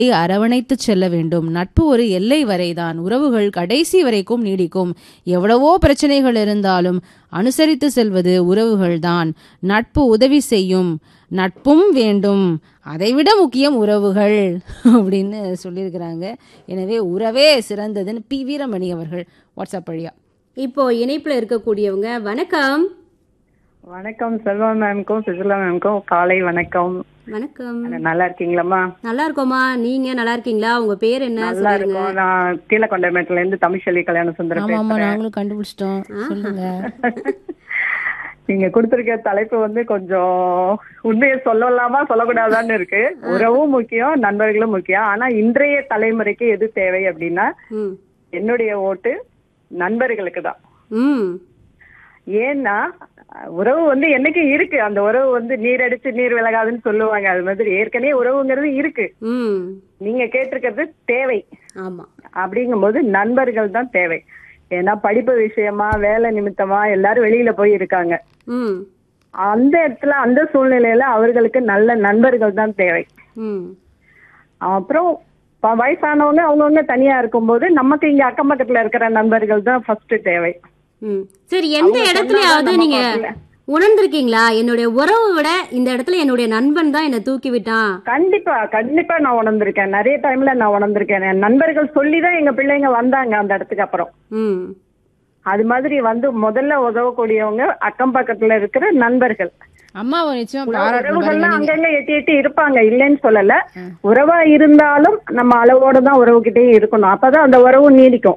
அரவணைத்து செல்ல வேண்டும் நட்பு ஒரு எல்லை வரைதான் உறவுகள் கடைசி வரைக்கும் நீடிக்கும் எவ்வளவோ பிரச்சனைகள் இருந்தாலும் அனுசரித்து செல்வது உறவுகள்தான் நட்பு உதவி செய்யும் நட்பும் வேண்டும் அதைவிட முக்கியம் உறவுகள் அப்படின்னு சொல்லியிருக்கிறாங்க எனவே உறவே சிறந்ததுன்னு பி வீரமணி அவர்கள் வாட்ஸ்அப் வழியா இப்போ இணைப்புல இருக்கக்கூடியவங்க வணக்கம் வணக்கம் செல்வா மேம்க்கும் சுஜிலா மேம்க்கும் காலை வணக்கம் வணக்கம் நல்லா இருக்கீங்களாம்மா நல்லா இருக்கோமா நீங்க நல்லா இருக்கீங்களா உங்க பேர் என்ன நல்லா சொல்லுங்க இருக்கும் நான் கீழக்கொண்டமேட்டுல இருந்து தமிழ்ச்செல்வி கல்யாண சுந்தரம் ஆமா ஆமா பேசுறேன் நாங்களும் கண்டுபிடிச்சிட்டோம் சொல்லுங்க நீங்க கொடுத்திருக்க தலைப்பு வந்து கொஞ்சம் உண்மையை சொல்லலாமா சொல்லக்கூடாதான்னு இருக்கு உறவும் முக்கியம் நண்பர்களும் முக்கியம் ஆனா இன்றைய தலைமுறைக்கு எது தேவை அப்படின்னா ம் என்னுடைய ஓட்டு நண்பர்களுக்கு தான் ம் ஏன்னா உறவு வந்து என்னைக்கு இருக்கு அந்த உறவு வந்து நீர் அடிச்சு நீர் விலகாதுன்னு சொல்லுவாங்க அது மாதிரி ஏற்கனவே உறவுங்கிறது இருக்கு ம் நீங்க கேட்டிருக்கிறது தேவை ஆமா அப்படிங்கும்போது நண்பர்கள் தான் தேவை ஏன்னா படிப்பு விஷயமா வேலை நிமித்தமா எல்லாரும் வெளியில போய் இருக்காங்க ம் அந்த இடத்துல அந்த சூழ்நிலையில அவர்களுக்கு நல்ல நண்பர்கள் தான் தேவை ம் அப்புறம் ப- வயசானவங்க அவங்கவுங்க தனியா இருக்கும்போது நமக்கு இங்க அக்கம் பக்கத்துல இருக்கிற நண்பர்கள் தான் ஃபர்ஸ்ட் தேவை ம் சரி எந்த அவங்க இடத்துலயாவது சொன்னாதான் நீங்க நம்ம பார்க்கல. உணர்ந்திருக்கீங்களா என்னுடைய உறவை விட இந்த இடத்துல என்னுடைய நண்பன் தான் என்னை தூக்கி விட்டான் கண்டிப்பா கண்டிப்பா நான் உணர்ந்திருக்கேன் நிறைய டைம்ல நான் உணர்ந்திருக்கேன் என் நண்பர்கள் சொல்லிதான் எங்க பிள்ளைங்க வந்தாங்க அந்த இடத்துக்கு அப்புறம் ம் அது மாதிரி வந்து முதல்ல உதவக்கூடியவங்க அக்கம் பக்கத்துல இருக்கிற நண்பர்கள் அம்மாவை நிச்சயமா பாராட்டணும் பாருங்க உறவுகள்லாம் நீங்க அங்கங்க எட்டி எட்டி இருப்பாங்க இல்லைன்னு சொல்லல உறவா இருந்தாலும் நம்ம அளவோட தான் உறவுகிட்டயும் இருக்கணும் அப்பதான் அந்த உறவு நீடிக்கும்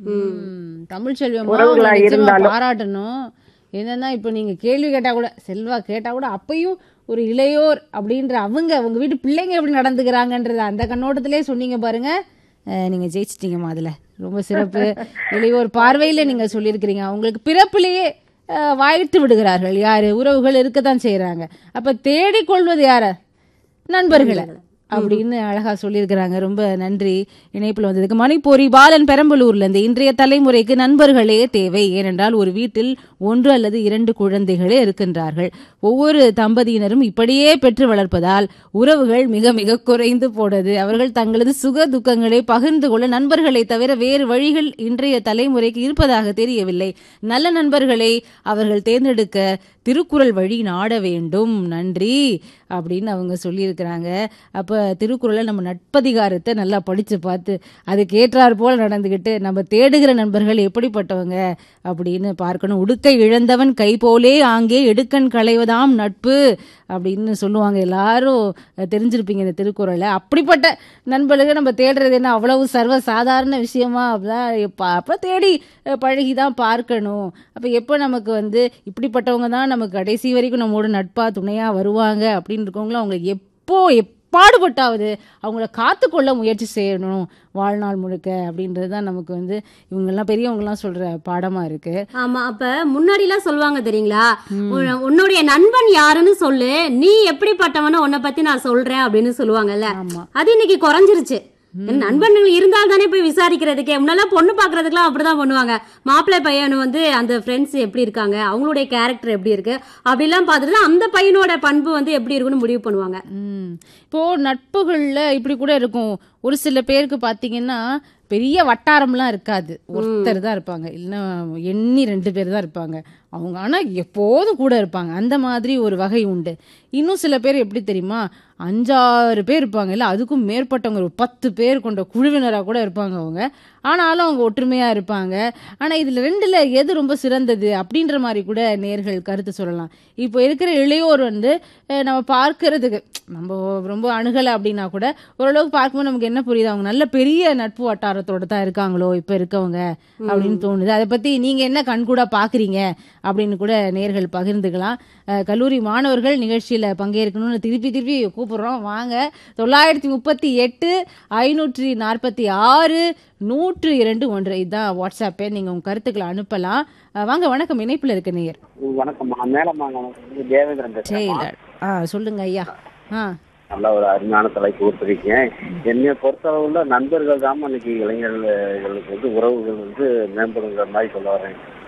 ம், தமிழ்ச்செல்வி அம்மா உறவுகளா உங்களை நிச்சயமா இருந்தாலும். பாராட்டணும் என்னன்னா இப்போ நீங்க கேள்வி கேட்டா கூட செல்வா கேட்டா கூட அப்பயும் ஒரு இளையோர் அப்படின்ற அவங்க அவங்க வீட்டு பிள்ளைங்க எப்படி நடந்துக்கிறாங்கன்றத அந்த கண்ணோட்டத்திலே சொன்னீங்க பாருங்க அஹ், நீங்க ஜெயிச்சிட்டீங்கம்மா அதுல ரொம்ப சிறப்பு இளையோர் பார்வையில நீங்க சொல்லியிருக்கிறீங்க அவங்களுக்கு பிறப்பிலேயே அஹ், வாழ்த்து விடுகிறார்கள் யாரு உறவுகள் இருக்கத்தான் செய்யறாங்க அப்ப தேடிக்கொள்வது யார நண்பர்களை அப்படின்னு அழகா சொல்லியிருக்கிறாங்க ரொம்ப நன்றி இணைப்புல வந்ததுக்கு மணிப்பூரி பாலன் பெரம்பலூர்ல இருந்து இன்றைய தலைமுறைக்கு நண்பர்களே தேவை ஏனென்றால் ஒரு வீட்டில் ஒன்று அல்லது இரண்டு குழந்தைகளே இருக்கின்றார்கள் ஒவ்வொரு தம்பதியினரும் இப்படியே பெற்று வளர்ப்பதால் உறவுகள் மிக மிக குறைந்து போனது அவர்கள் தங்களது சுக துக்கங்களை பகிர்ந்து கொள்ள நண்பர்களை தவிர வேறு வழிகள் இன்றைய தலைமுறைக்கு இருப்பதாக தெரியவில்லை நல்ல நண்பர்களை அவர்கள் தேர்ந்தெடுக்க திருக்குறள் வழி நாட வேண்டும் நன்றி அப்படின்னு அவங்க சொல்லியிருக்கிறாங்க அப்போ திருக்குறளை நம்ம நட்பதிகாரத்தை நல்லா படித்து பார்த்து அதுக்கு ஏற்றாற் போல் நடந்துக்கிட்டு நம்ம தேடுகிற நண்பர்கள் எப்படிப்பட்டவங்க அப்படின்னு பார்க்கணும் உடுக்கை இழந்தவன் கை போலே ஆங்கே எடுக்கண் களைவதாம் நட்பு அப்படின்னு சொல்லுவாங்க எல்லாரும் தெரிஞ்சிருப்பீங்க இந்த திருக்குறளை அப்படிப்பட்ட நண்பர்களுக்கு நம்ம தேடுறது என்ன அவ்வளவு சர்வ சாதாரண விஷயமா அப்படிதான் எப்ப- அப்ப தேடி அஹ், பழகி தான் பார்க்கணும் அப்ப எப்போ நமக்கு வந்து இப்படிப்பட்டவங்க தான் நமக்கு கடைசி வரைக்கும் நம்மோட நட்பா துணையா வருவாங்க அப்படின்னு இருக்கவங்களும் அவங்களுக்கு எப்போ எப்பாடுபட்டாவது அவங்கள காத்துக்கொள்ள முயற்சி செய்யணும் வாழ்நாள் முழுக்க அப்படின்றது தான் நமக்கு வந்து இவங்கெல்லாம் பெரியவங்கலாம் சொல்ற பாடமா இருக்கு ஆமா அப்ப முன்னாடி எல்லாம் சொல்லுவாங்க தெரியுங்களா உன்- உன்னுடைய நண்பன் யாருன்னு சொல்லு நீ எப்படிப்பட்டவனோ உன்னை பத்தி நான் சொல்றேன் அப்படின்னு சொல்லுவாங்கல்ல ஆமா அது இன்னைக்கு குறைஞ்சிருச்சு நண்பன்கள் இருந்தால் தானே போய் விசாரிக்கிறதுக்கே முன்னெல்லாம் பொண்ணு பாக்குறதுக்குலாம் அப்படிதான் பண்ணுவாங்க மாப்பிள்ளை பையன் வந்து அந்த ஃப்ரெண்ட்ஸ் எப்படி இருக்காங்க அவங்களுடைய கேரக்டர் எப்படி இருக்கு அப்படிலாம் பார்த்துட்டு தான் அந்த பையனோட பண்பு வந்து எப்படி இருக்குன்னு முடிவு பண்ணுவாங்க ம். இப்போ நட்புகள்ல இப்படி கூட இருக்கும் ஒரு சில பேருக்கு பாத்தீங்கன்னா பெரிய வட்டாரம்லாம் இருக்காது ஒருத்தர் தான் இருப்பாங்க இல்லைன்னா எண்ணி ரெண்டு பேர் தான் இருப்பாங்க அவங்க ஆனா எப்போதும் கூட இருப்பாங்க அந்த மாதிரி ஒரு வகை உண்டு இன்னும் சில பேர் எப்படி தெரியுமா அஞ்சாறு பேர் இருப்பாங்க இல்லை அதுக்கும் மேற்பட்டவங்க ஒரு பத்து பேர் கொண்ட குழுவினராக கூட இருப்பாங்க அவங்க ஆனாலும் அவங்க ஒற்றுமையா இருப்பாங்க ஆனா இதுல ரெண்டுல எது ரொம்ப சிறந்தது அப்படின்ற மாதிரி கூட நேர்கள் கருத்து சொல்லலாம் இப்போ இருக்கிற இளையோர் வந்து அஹ், நம்ம பார்க்கறதுக்கு நம்ம ரொம்ப அணுகலை அப்படின்னா கூட ஓரளவுக்கு பார்க்கும்போது நமக்கு என்ன புரியுது அவங்க நல்ல பெரிய நட்பு வட்டாரத்தோட தான் இருக்காங்களோ இப்ப இருக்கவங்க அப்படின்னு தோணுது அதை பத்தி நீங்க என்ன கண்கூடா பாக்குறீங்க அப்படின்னு கூட நேர்கள் பகிர்ந்துக்கலாம் அஹ், கல்லூரி மாணவர்கள் நிகழ்ச்சியில பங்கேற்கணும்னு திருப்பி திருப்பி கூப்பிடுறோம் வாங்க தொள்ளாயிரத்தி முப்பத்தி எட்டு ஐநூற்றி நாற்பத்தி ஆறு நூற்று இரண்டு ஒன்று இதுதான் வாட்ஸ்அப்பே நீங்க உங்க கருத்துக்களை அனுப்பலாம் அஹ், வாங்க வணக்கம் இணைப்புல இருக்க நேயர் வணக்கம்மா மேலமாங்க தேவேந்திரன் பேசுறேன் ஜெயலர் ஆ சொல்லுங்க ஐயா ஆ நல்ல ஒரு அருமையான தலைப்பு கொடுத்துருக்கீங்க என்னை பொறுத்தளவுல நண்பர்கள் தான் இன்னைக்கு இளைஞர்களுக்கு வந்து உறவுகள் வந்து மேம்படுங்கிற மாதிரி சொல்ல வரேன்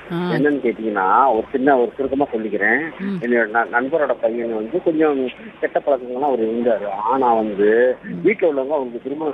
ஆ. என்னன்னு கேட்டீங்கன்னா ஒரு சின்ன ஒரு சுருக்கமா சொல்லிக்கிறேன் என்னோட ந- நண்பரோட பையன் வந்து கொஞ்சம் கெட்ட பழக்கங்கள்லாம் அவர் இருந்தாரு ஆனா வந்து வீட்டுல உள்ளவங்க அவருக்கு திருமணம்